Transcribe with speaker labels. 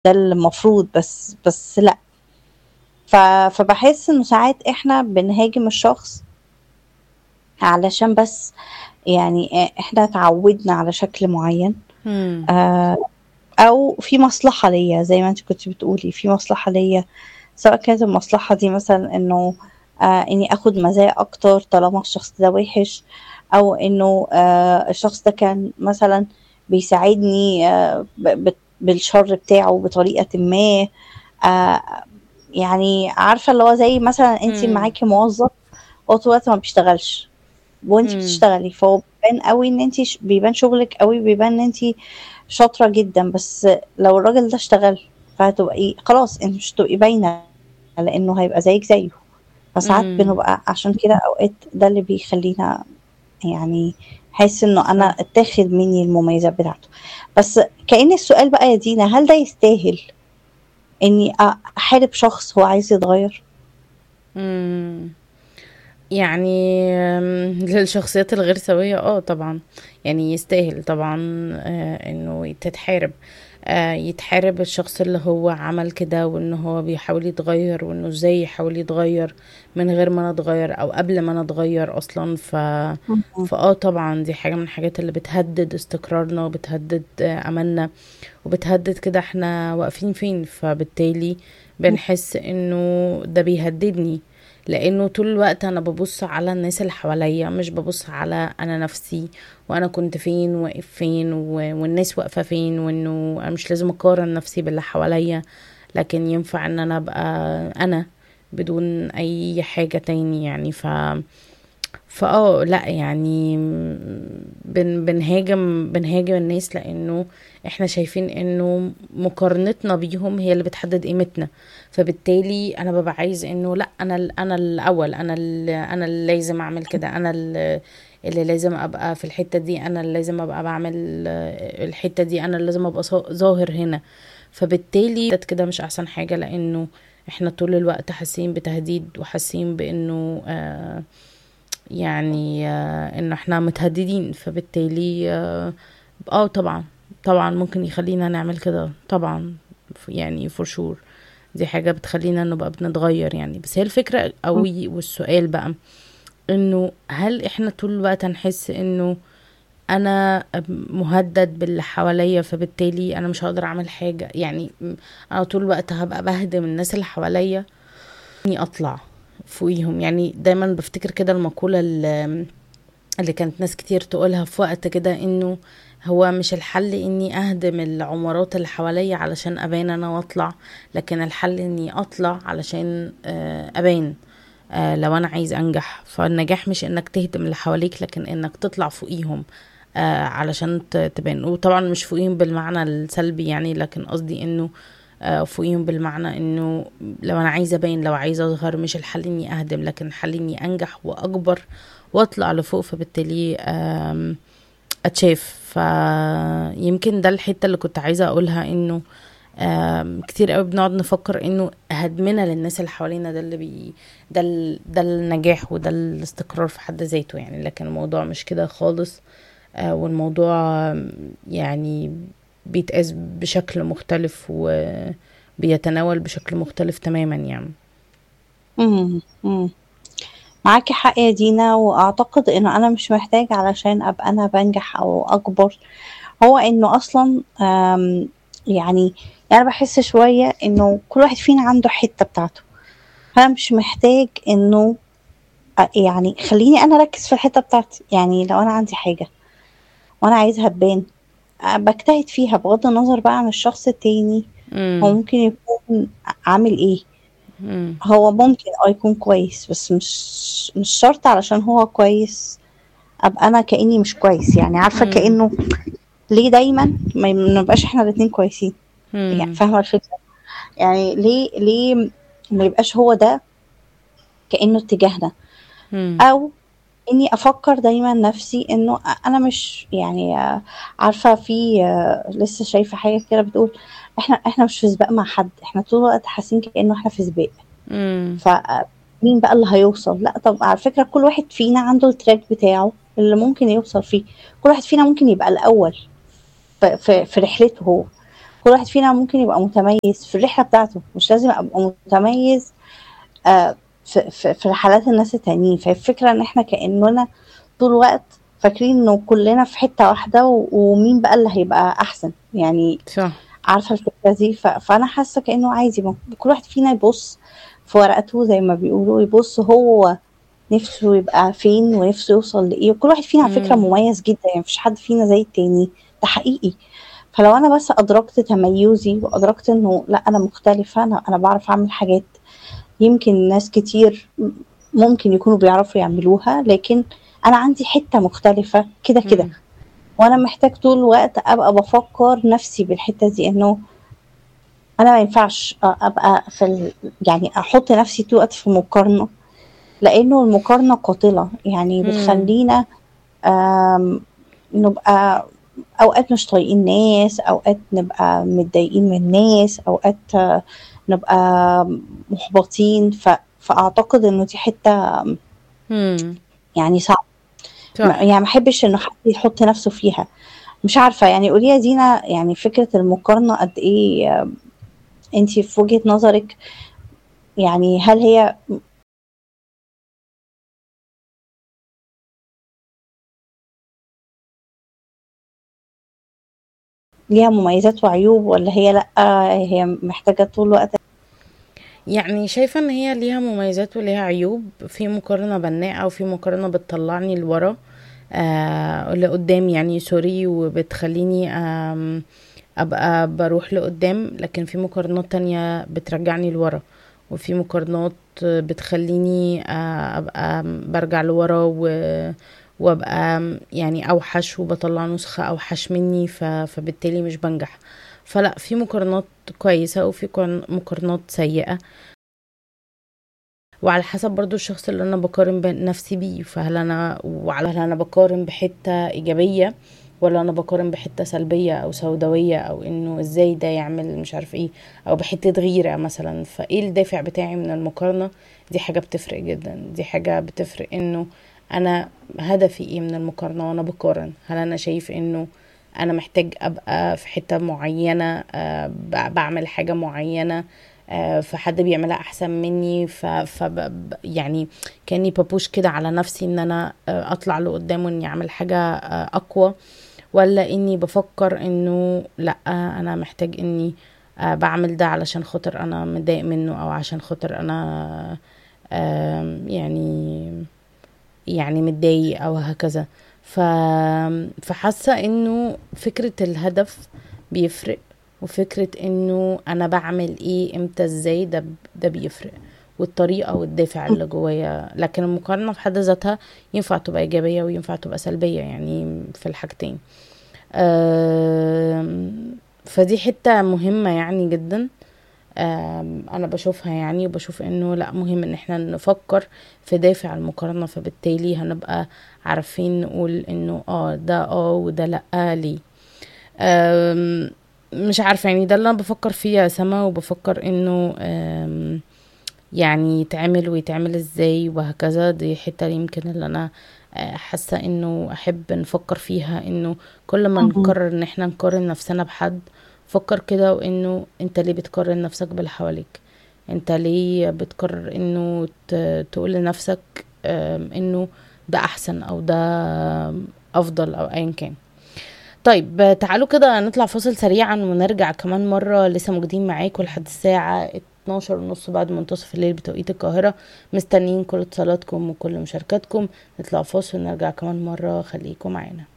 Speaker 1: ده المفروض بس بس لأ ف... فبحس انه ساعات احنا بنهاجم الشخص علشان بس يعني احنا اتعودنا على شكل معين
Speaker 2: إمم.
Speaker 1: آه، او في مصلحة ليا زي ما انت كنت بتقولي في مصلحة ليا سواء كانت المصلحة دي مثلا انه آه اني اخد مزايا اكتر طالما الشخص ده وحش او انه آه الشخص ده كان مثلا بيساعدني آه ب- ب- بالشر بتاعه بطريقة ما آه يعني عارفة اللي هو زي مثلا انت
Speaker 2: إمم.
Speaker 1: معاكي موظف هو طول الوقت ما بيشتغلش وانت
Speaker 2: إمم.
Speaker 1: بتشتغلي فهو بيبان قوي ان انت بيبان شغلك قوي بيبان ان انت شاطرة جدا بس لو الراجل ده اشتغل فهتبقي خلاص انت مش هتبقي باينة لانه هيبقى زيك زيه فساعات
Speaker 2: إمم.
Speaker 1: بنبقى عشان كده اوقات ده اللي بيخلينا يعني حاسس انه انا
Speaker 2: صح.
Speaker 1: اتاخد مني المميزات بتاعته بس كأن السؤال بقى يا دينا هل ده يستاهل اني احارب شخص هو عايز يتغير
Speaker 2: إمم. يعني آمم، للشخصيات الغير سوية آه طبعًا، يعني يستاهل طبعًا آآ إنه تتحارب، آآ يتحارب الشخص اللي هو عمل كده وإن هو بيحاول يتغير وإنه إزاي يحاول يتغير من غير ما أنا أتغير أو قبل ما أنا أتغير أصلًا ف
Speaker 1: اهم.
Speaker 2: فآه طبعًا دي حاجة من الحاجات اللي بتهدد استقرارنا وبتهدد أملنا وبتهدد كده إحنا واقفين فين، فبالتالي بنحس إنه ده بيهددني لأنه طول الوقت أنا بابص على الناس اللي حواليا مش بابص على أنا نفسي وأنا كنت فين واقف فين و... والناس واقفة فين وإنه أنا مش لازم أقارن نفسي باللي حواليا لكن ينفع إن أنا أبقى أنا بدون أي حاجة تاني يعني ف فاه لا يعني بن بنهاجم بنهاجم الناس لانه احنا شايفين انه مقارنتنا بيهم هي اللي بتحدد قيمتنا فبالتالي انا ببقى عايز انه لا انا ال- انا الاول انا ال- انا اللي لازم اعمل كده انا ال- اللي لازم ابقى في الحتة دي انا اللي لازم ابقى بعمل الحتة دي انا اللي لازم ابقى صا- ظاهر هنا فبالتالي ده كده مش احسن حاجة لانه احنا طول الوقت حاسين بتهديد وحاسين بانه آه يعني آه انه احنا متهددين فبالتالي اه آه طبعا طبعا ممكن يخلينا نعمل كده طبعا ف- يعني فور شور دي حاجة بتخلينا نبقى بنتغير يعني بس هي الفكرة قوي والسؤال بقى انه هل احنا طول الوقت هنحس انه انا مهدد باللي حواليا فبالتالي انا مش هقدر اعمل حاجة يعني م- انا طول الوقت هبقى بهدم الناس اللي حواليا اني اطلع فوقيهم يعني دايما بفتكر كده المقولة اللي اللي كانت ناس كتير تقولها في وقت كده انه هو مش الحل اني اهدم العمارات اللي حواليا علشان ابان انا واطلع لكن الحل اني اطلع علشان آه، ابان آه، لو انا عايز انجح فالنجاح مش انك تهدم اللي حواليك لكن انك تطلع فوقيهم آه، علشان ت- تبان وطبعا مش فوقيهم بالمعنى السلبي يعني لكن قصدي انه آه، فوقيهم بالمعنى انه لو انا عايزه ابين لو عايزه اظهر مش الحل اني اهدم لكن الحل اني انجح واكبر واطلع لفوق فبالتالي آم، اتشاف فيمكن ده الحته اللي كنت عايزه اقولها انه آم، كتير قوي بنقعد نفكر انه هدمنا للناس اللي حوالينا ده اللي بي ده ال... ده النجاح وده الاستقرار في حد ذاته يعني لكن الموضوع مش كده خالص آه، والموضوع آم، يعني بيتقاس بشكل مختلف وبيتناول بشكل مختلف تماما يعني
Speaker 1: مم. مم. معاكي حق يا دينا واعتقد انه انا مش محتاج علشان ابقى انا بنجح او اكبر هو انه اصلا آم، يعني يعني بحس شوية انه كل واحد فينا عنده حتة بتاعته فانا مش محتاج انه أ- يعني خليني انا اركز في الحتة بتاعتي يعني لو انا عندي حاجة وانا عايزها تبان أ- بجتهد فيها بغض النظر بقى عن الشخص التاني هو
Speaker 2: امم
Speaker 1: ممكن يكون عامل ايه
Speaker 2: امم
Speaker 1: هو ممكن اه يكون كويس بس مش مش شرط علشان هو كويس ابقى انا كاني مش كويس يعني عارفه
Speaker 2: امم
Speaker 1: كانه ليه دايما ما نبقاش احنا الاتنين كويسين يعني
Speaker 2: امم
Speaker 1: فاهمه الفكره يعني ليه ليه ما يبقاش هو ده كانه اتجاهنا
Speaker 2: امم
Speaker 1: او اني افكر دايما نفسي انه انا مش يعني آه، عارفه في آه، لسه شايفه حاجه كده بتقول احنا احنا مش في سباق مع حد احنا طول الوقت حاسين كانه احنا في سباق
Speaker 2: امم
Speaker 1: فمين بقى اللي هيوصل لا طب على فكرة كل واحد فينا عنده التراك بتاعه اللي ممكن يوصل فيه كل واحد فينا ممكن يبقى الأول في, في, في رحلته هو كل واحد فينا ممكن يبقى متميز في الرحلة بتاعته مش لازم أبقى متميز آه، في, في, في رحلات الناس التانيين فالفكرة إن إحنا كأننا طول الوقت فاكرين إنه كلنا في حتة واحدة و- ومين بقى اللي هيبقى أحسن يعني
Speaker 2: صح
Speaker 1: عارفة الفكرة دي ف... فأنا حاسة كأنه عادي ما- كل واحد فينا يبص في ورقته زي ما بيقولوا يبص هو نفسه يبقى فين ونفسه يوصل لإيه وكل واحد فينا على فكرة
Speaker 2: مم.
Speaker 1: مميز جدا يعني مفيش حد فينا زي التاني ده حقيقي فلو أنا بس أدركت تميزي وأدركت إنه لا أنا مختلفة أنا أنا بعرف أعمل حاجات يمكن ناس كتير م- ممكن يكونوا بيعرفوا يعملوها لكن أنا عندي حتة مختلفة كده كده
Speaker 2: مم.
Speaker 1: وانا محتاج طول الوقت ابقى بفكر نفسي بالحته دي انه انا ما ينفعش ابقى في ال... يعني احط نفسي طول الوقت في مقارنه لانه المقارنه قاتله يعني
Speaker 2: مم.
Speaker 1: بتخلينا آم، نبقى اوقات مش طايقين ناس اوقات نبقى متضايقين من الناس اوقات آه، نبقى محبطين ف... فاعتقد انه دي حته
Speaker 2: مم.
Speaker 1: يعني صعبه ما-
Speaker 2: صح
Speaker 1: يعني ما احبش انه حد يحط نفسه فيها مش عارفة يعني قولي يا دينا يعني فكرة المقارنة قد ايه انت في وجهة نظرك يعني هل هي ليها مميزات وعيوب ولا هي لأ هي محتاجة طول الوقت
Speaker 2: يعني شايفة ان هي ليها مميزات وليها عيوب في مقارنة بناءة وفي مقارنة بتطلعني لورا آه لقدام يعني سوري وبتخليني آم، ابقى بروح لقدام لكن في مقارنات تانية بترجعني لورا وفي مقارنات بتخليني آه، ابقى برجع لورا و وابقى يعني اوحش وبطلع نسخة اوحش مني ف... فبالتالي مش بنجح فلا في مقارنات كويسة وفي قارن- مقارنات سيئة وعلى حسب برضو الشخص اللي انا بقارن بين نفسي بيه فهل انا وعلى هل انا بقارن بحتة ايجابية ولا انا بقارن بحتة سلبية او سوداوية او انه ازاي ده يعمل مش عارف ايه او بحتة غيرة مثلا فايه الدافع بتاعي من المقارنة دي حاجة بتفرق جدا دي حاجة بتفرق انه انا هدفي ايه من المقارنة وانا بقارن هل انا شايف انه انا محتاج ابقى في حتة معينة آه، ب- بعمل حاجة معينة آه، فحد بيعملها احسن مني ف, ف ب- يعني كاني ببوش كده على نفسي ان انا آه، اطلع لقدام واني اعمل حاجة آه، اقوى ولا اني بفكر انه لا انا محتاج اني آه، بعمل ده علشان خاطر انا متضايق منه او عشان خاطر انا آم، يعني يعني متضايق او هكذا ف فحاسه انه فكره الهدف بيفرق وفكره انه انا بعمل ايه امتى ازاي ده ده بيفرق والطريقه والدافع اللي جوايا لكن المقارنه في حد ذاتها ينفع تبقى ايجابيه وينفع تبقى سلبيه يعني في الحاجتين آم، فدي حته مهمه يعني جدا آم، انا بشوفها يعني وبشوف انه لا مهم ان احنا نفكر في دافع المقارنة فبالتالي هنبقى عارفين نقول انه اه ده اه وده لا ليه آم، مش عارفة يعني ده اللي انا بفكر فيه يا سما وبفكر انه آم، يعني يتعمل ويتعمل ازاي وهكذا دي حتة يمكن اللي انا آه، حاسة انه احب نفكر فيها انه كل ما
Speaker 1: مهم.
Speaker 2: نقرر ان احنا نقارن نفسنا بحد فكر كده وانه انت ليه بتقارن نفسك باللي حواليك انت ليه بتقرر انه ت- تقول لنفسك آم، انه ده احسن او ده افضل او ايا كان طيب تعالوا كده نطلع فاصل سريعا ونرجع كمان مرة لسه موجودين معاكم لحد الساعة 12 ونص بعد منتصف الليل بتوقيت القاهرة مستنيين كل اتصالاتكم وكل مشاركاتكم نطلع فاصل ونرجع كمان مرة خليكم معانا